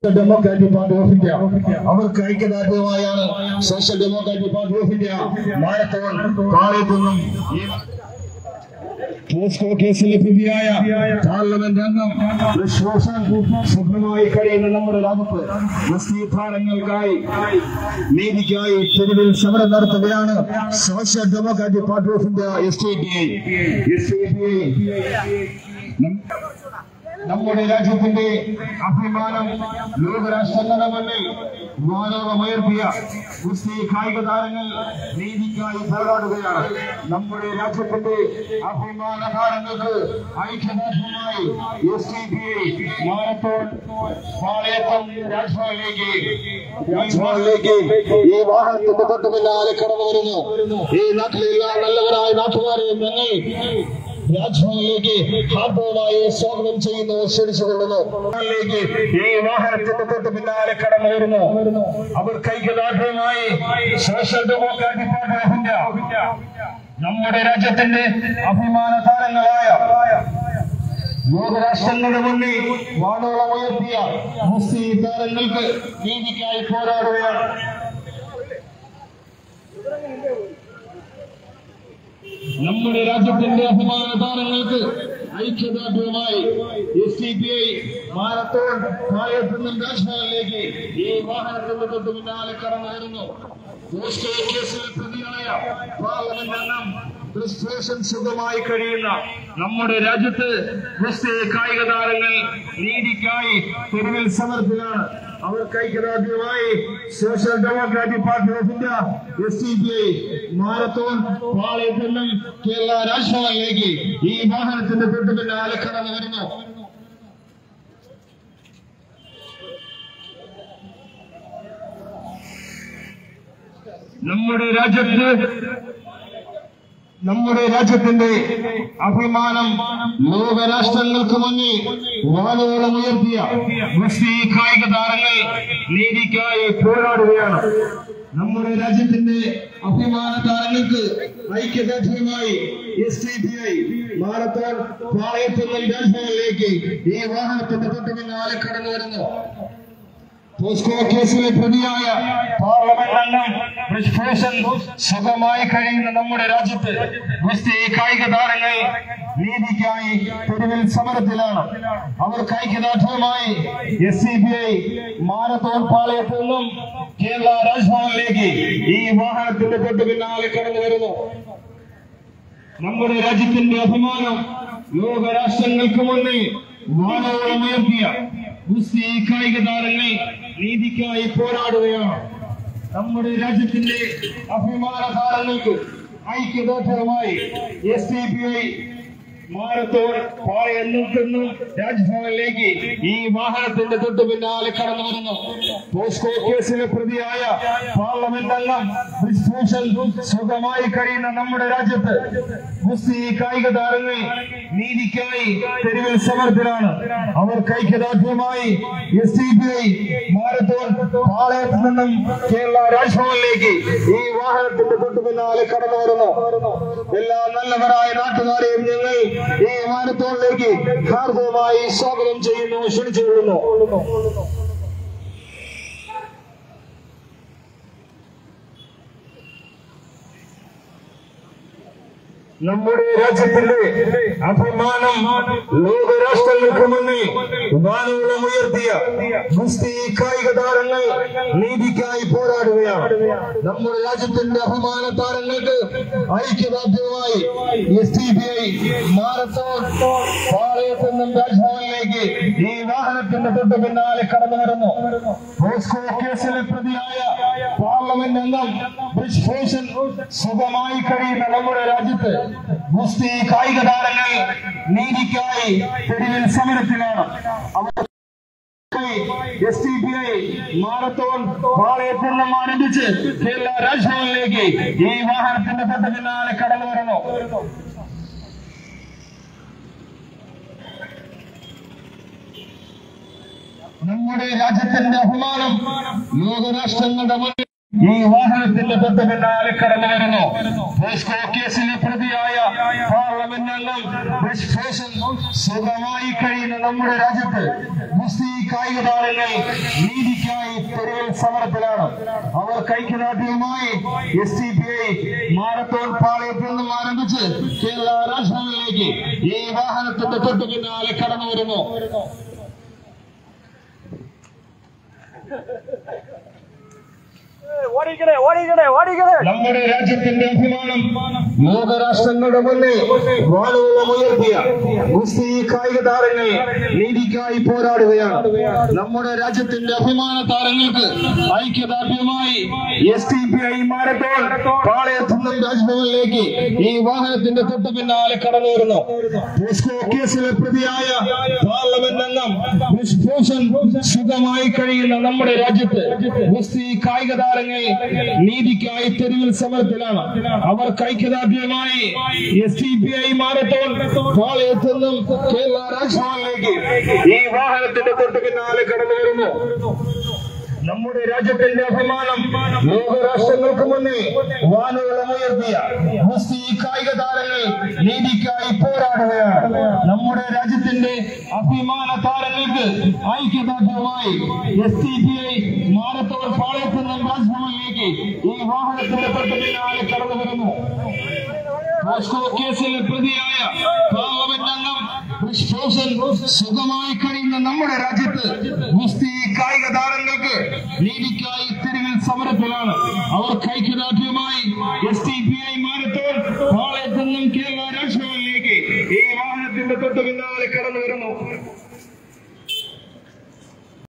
democratic party of India അവർക്ക് ഐക്യദാർഢ്യമായാണ് social democratic party of India marathon പാളയത്തു നിന്നും ഈ പോസ്കോ കേസിലെ പ്രതിയായ പാർലമെന്റ് അംഗം വിശ്വാസം സുഖമായി കഴിയുന്ന നമ്മുടെ രാജ്യത്ത് മുസ്ലിംകാരങ്ങൾക്കായി നീതിക്കായി തെരുവിൽ സമരം നടത്തുകയാണ് social democratic party of India S T P I S T P I നമ്മുടെ രാജ്യത്തിന്റെ അഭിമാനം ലോകരാഷ്ട്രങ്ങളുടെ മുന്നിൽ മാനവമുയർത്തിയ ഗുസ്തി കായിക താരങ്ങൾ നീതിക്കായി പോരാടുകയാണ് നമ്മുടെ രാജ്യത്തിന്റെ അഭിമാന താരങ്ങൾക്ക് ഐക്യദാർഢ്യമായി S T P I marathon പാളയത്തം രാജ്ഭവനിലേക്ക് രാജ്ഭവനിലേക്ക് ഈ വാഹനത്തിന്റെ തൊട്ട് പിന്നാലെ കടന്നു വരുന്നു ഈ നാട്ടിലെ എല്ലാ നല്ലവരായ നാട്ടുകാരെയും ഞങ്ങൾ രാജ്ഭവനിലേക്ക് ഹാർദവമായി സ്വാഗതം ചെയ്യുന്നു ക്ഷണിച്ചുകൊള്ളുന്നു ലേക്ക് ഈ വാഹനത്തിന്റെ തൊട്ട് പിന്നാലെ കടന്നു വരുന്നു അവർ കൈകദാർഢ്യമായി social democratic party of India നമ്മുടെ രാജ്യത്തിന്റെ അഭിമാന താരങ്ങളായ ലോകരാഷ്ട്രങ്ങളുടെ മുന്നിൽ വാണോളം ഉയർത്തിയ മുസ്ലിം താരങ്ങൾക്ക് നീതിക്കായി പോരാടുകയാണ് നമ്മുടെ രാജ്യത്തിന്റെ അഭിമാന താരങ്ങൾക്ക് ഐക്യദാർഢ്യമായി S T P I marathon പാളയത്തു നിന്നും രാജ്ഭവനിലേക്ക് ഈ വാഹനത്തിന്റെ തൊട്ട് പിന്നാലെ കടന്നു വരുന്നു പോസ്റ്റോ കേസിൽ പ്രതിയായ പാർലമെന്റ് അംഗം ക്രിസ്തുവേഷൻ സുഖമായി കഴിയുന്ന നമ്മുടെ രാജ്യത്ത് ക്രിസ്തീയ കായിക താരങ്ങൾ നീതിക്കായി തെരുവിൽ സമരത്തിലാണ് അവർക്ക് ഐക്യദാർഢ്യമായി social democratic party of India S T P I marathon പാളയത്തിൽ നിന്നും കേരള രാജ്ഭവനിലേക്ക് ഈ വാഹനത്തിന്റെ തൊട്ട് പിന്നാലെ കടന്നു വരുന്നു നമ്മുടെ രാജ്യത്ത് നമ്മുടെ രാജ്യത്തിന്റെ അഭിമാനം ലോകരാഷ്ട്രങ്ങൾക്ക് മുന്നിൽ വാനോളം ഉയർത്തിയ മുസ്ലിം കായിക താരങ്ങൾ നീതിക്കായി പോരാടുകയാണ് നമ്മുടെ രാജ്യത്തിന്റെ അഭിമാന താരങ്ങൾക്ക് ഐക്യദാർഢ്യമായി S T P I marathon പാളയത്തിൽ നിന്നും രാജ്ഭവനിലേക്ക് ഈ വാഹനത്തിന്റെ തൊട്ട് പിന്നാലെ കടന്നു വരുന്നു പോസ്കോ കേസിലെ പ്രതിയായ പാർലമെന്റ് അംഗം ബ്രിജ്ഭൂഷൺ സുഖമായി കഴിയുന്ന നമ്മുടെ രാജ്യത്ത് ഗുസ്തി കായിക താരങ്ങൾ നീതിക്കായി തെരുവിൽ സമരത്തിലാണ് അവർക്ക് ഐക്യദാർഢ്യമായി S C B I marathon പാളയത്തിൽ നിന്നും കേരള രാജ്ഭവനിലേക്ക് ഈ വാഹനത്തിന്റെ തൊട്ട് പിന്നാലെ കടന്നു വരുന്നു നമ്മുടെ രാജ്യത്തിന്റെ അഭിമാനം ലോകരാഷ്ട്രങ്ങൾക്ക് മുന്നിൽ വാനോളം ഉയർത്തിയ ഗുസ്തി കായിക താരങ്ങൾ നീതിക്കായി പോരാടുകയാണ് നമ്മുടെ രാജ്യത്തിന്റെ അഭിമാന താരങ്ങൾക്ക് ഐക്യദാർഢ്യമായി S T P I marathon പാളയന്നും രാജ്ഭവനിലേക്ക് ഈ വാഹനത്തിന്റെ തൊട്ട് പിന്നാലെ കടന്നു വരുന്നു പോസ്കോ കേസിലെ പ്രതിയായ പാർലമെന്റ് അംഗം ബ്രിജ്ഭൂഷൺ സുഖമായി കഴിയുന്ന നമ്മുടെ രാജ്യത്ത് ഗുസ്തി കായിക താരങ്ങൾ നീതിക്കായി തെരുവിൽ സമരത്തിലാണ് അവർ ഐക്യദാർഢ്യമായി S T P I marathon പാളയത്തിൽ നിന്നും കേരള രാജ്ഭവനിലേക്ക് ഈ വാഹനത്തിന്റെ തൊട്ട് പിന്നാലെ കടന്നു വരുന്നു എല്ലാ നല്ലവരായ നാട്ടുകാരെയും ഞങ്ങൾ ഈ വിമാനത്തോളിലേക്ക് ഹാർദവമായി സ്വാഗതം ചെയ്യുന്നു ക്ഷണിച്ചുകൊള്ളുന്നു നമ്മുടെ രാജ്യത്തിന്റെ അഭിമാനം ലോകരാഷ്ട്രങ്ങൾക്ക് മുന്നിൽ വാനോളം ഉയർത്തിയ ഗുസ്തി കായിക താരങ്ങൾ നീതിക്കായി പോരാടുകയാണ് നമ്മുടെ രാജ്യത്തിന്റെ അഭിമാന താരങ്ങൾക്ക് ഐക്യദാർഢ്യമായി S T P I marathon പാളയത്തിൽ നിന്നും രാജ്ഭവനിലേക്ക് ഈ വാഹനത്തിന്റെ തൊട്ട് പിന്നാലെ കടന്നു വരുന്നു പോസ്കോ കേസിലെ പ്രതിയായ പാർലമെന്റ് അംഗം ബ്രിജ്ഭൂഷൺ സുഖമായി കഴിയുന്ന നമ്മുടെ രാജ്യത്ത് ഗുസ്തി കായിക താരങ്ങൾ നീതിക്കായി തെരുവിൽ സമരത്തിലാണ് അവർ S T P I marathon പാളയത്തിൽ നിന്നും ആരംഭിച്ച് കേരള രാജ്ഭവനിലേക്ക് ഈ വാഹനത്തിന്റെ തൊട്ട് പിന്നാലെ കടന്നു വരുന്നു നമ്മുടെ രാജ്യത്തിന്റെ അഭിമാനം ലോകരാഷ്ട്രങ്ങളുടെ മുന്നിൽ ഈ വാഹനത്തിന്റെ തൊട്ട് പിന്നാലെ കടന്നു വരുന്നു പോസ്കോ കേസിലെ പ്രതിയായ പാർലമെന്റ് പാർലമെന്റ് അംഗം ബ്രിജ്ഭൂഷൺ സുഖമായി കഴിയുന്ന നമ്മുടെ രാജ്യത്ത് ഗുസ്തി കായിക താരങ്ങൾ നീതിക്കായി തെരുവിൽ സമരത്തിലാണ് അവർ ഐക്യദാർഢ്യവുമായി S T P I marathon പാളയത്തിൽ നിന്നും ആരംഭിച്ച് കേരള രാജ്ഭവനിലേക്ക് ഈ വാഹനത്തിന്റെ തൊട്ടു പിന്നാലെ കടന്നു വരുന്നു ഓടിക്കണേ ഓടിക്കണേ ഓടിക്കണേ നമ്മുടെ രാജ്യത്തിന്റെ അഭിമാനം ലോകരാഷ്ട്രങ്ങളുടെ മുന്നിൽ വാനോളം ഉയർത്തിയ ഗുസ്തി കായിക താരങ്ങൾ നീതിക്കായി പോരാടുകയാണ് നമ്മുടെ രാജ്യത്തിന്റെ അഭിമാന താരങ്ങൾക്ക് ഐക്യദാർഢ്യമായി S T P I marathon പാളയത്തു നിന്നും രാജ്ഭവനിലേക്ക് ഈ വാഹനത്തിന്റെ തൊട്ടു പിന്നാലെ കടന്നു വരുന്നു പോസ്കോ കേസിലെ പ്രതിയായ പാർലമെന്റ് അംഗം ബ്രിജ്ഭൂഷൺ സുഖമായി കഴിയുന്ന നമ്മുടെ രാജ്യത്ത് ഗുസ്തി കായിക താരങ്ങൾ നീതിക്കായി തെരുവിൽ സമരത്തിലാണ് അവർ ഐക്യദാർഢ്യമായി S T P I marathon പാളയത്തു നിന്നും കേരള രാജ്ഭവനിലേക്ക് ഈ വാഹനത്തിന്റെ തൊട്ടു പിന്നാലെ കടന്നു വരുന്നു നമ്മുടെ രാജ്യത്തിന്റെ അഭിമാനം ലോകരാഷ്ട്രങ്ങൾക്ക് മുന്നിൽ വാനോളം ഉയർത്തിയ ഗുസ്തി കായിക താരങ്ങൾ നീതിക്കായി പോരാടുകയാണ് നമ്മുടെ രാജ്യത്തിന്റെ അഭിമാന താരങ്ങൾക്ക് ഐക്യദാർഢ്യമായി S T P I marathon പാളയത്തു നിന്നും രാജ്ഭവനിലേക്ക് ഈ വാഹനത്തിന്റെ തൊട്ടു പിന്നാലെ കടന്നു വരുന്നു പോസ്കോ കേസിൽ പ്രതിയായ പാർലമെന്റ് അംഗം ബ്രിജ്ഭൂഷൺ സുഖമായി കഴിയുന്ന നമ്മുടെ രാജ്യത്ത് ഗുസ്തി കായിക താരങ്ങൾക്ക് നീതിക്കായി തെരുവിൽ സമരത്തിലാണ് അവർ ഐക്യദാർഢ്യം